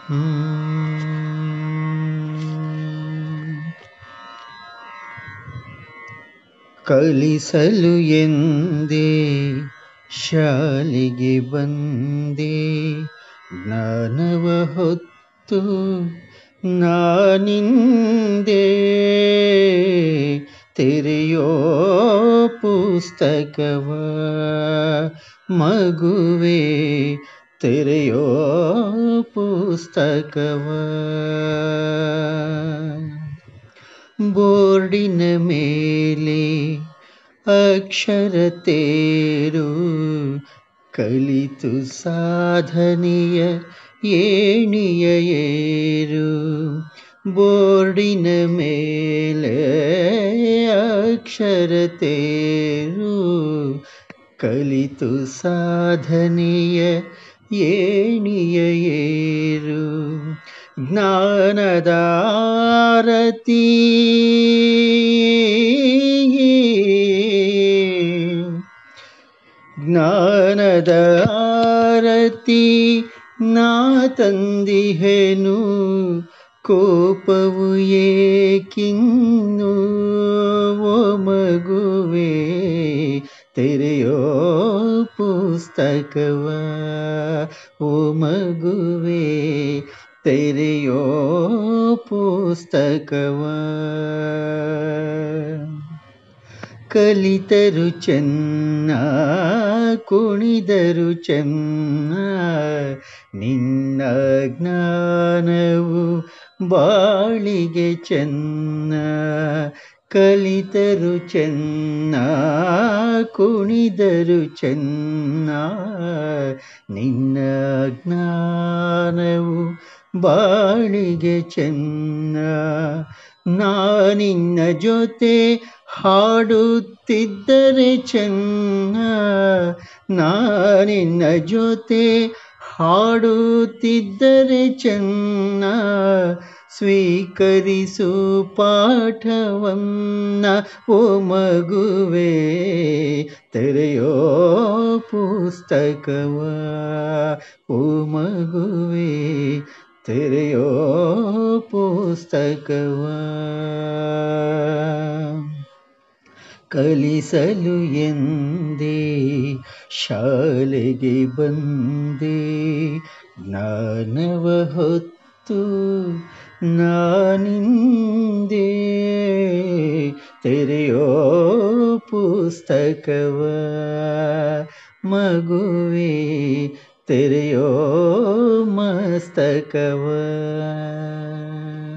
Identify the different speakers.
Speaker 1: ಕಲಿಸಲು ಎಂದೇ ಶಾಲೆಗೆ ಬಂದೆ ಜ್ಞಾನವ ಹೊತ್ತು ನಾನಿಂದೆ ತೆರೆಯೋ ಪುಸ್ತಕವ ಮಗುವೆ ತೆರೆಯೋ ಪುಸ್ತಕವ ಬೋರ್ಡಿನ ಮೇಲೆ ಅಕ್ಷರ ತೇರು ಕಲಿತು ಸಾಧನೆಯ ಏಣಿಯ ಏರು ಬೋರ್ಡಿನ ಮೇಲೆ ಅಕ್ಷರ ತೇರು ಕಲಿತು ಸಾಧನೆಯ ಏಣಿಯ ಏರು ಜ್ಞಾನದ ಆರತಿ ಜ್ಞಾನದ ಆರತಿ ನಾ ತಂದಿಹೆನು ಕೋಪವು ಏಕಿನ್ನು ಓ ಮಗುವೆ ತೆರೆಯೋ ಪುಸ್ತಕವ ಓ ಮಗುವೆ ತೆರೆಯೋ ಪುಸ್ತಕವ ಕಲಿತರು ಚೆನ್ನ ಕುಣಿದರು ಚೆನ್ನ ನಿನ್ನ ಜ್ಞಾನವು ಬಾಳಿಗೆ ಚೆನ್ನ ಕಲಿತರು ಚೆನ್ನ ಕುಣಿದರು ಚೆನ್ನ ನಿನ್ನ ಜ್ಞಾನವು ಬಾಳಿಗೆ ಚೆನ್ನ ನಾನಿನ್ನ ಜೊತೆ ಹಾಡುತ್ತಿದ್ದರೆ ಚೆನ್ನ ನಾನಿನ್ನ ಜೊತೆ ಹಾಡುತ್ತಿದ್ದರೆ ಚೆನ್ನ ಸ್ವೀಕರಿಸು ಪಾಠವನ್ನ ಓ ಮಗುವೆ ತೆರೆಯೋ ಪುಸ್ತಕವ ಓ ಮಗುವೆ ತೆರೆಯೋ ಪುಸ್ತಕವ ಕಲಿಸಲು ಎಂದೇ ಶಾಲೆಗೆ ಬಂದೆ ಜ್ಞಾನವ ಹೊತ್ತು ನಾನಿಂದೆ ತೆರೆಯೋ ಪುಸ್ತಕವ ಮಗುವೆ ತೆರೆಯೋ ಮಸ್ತಕವ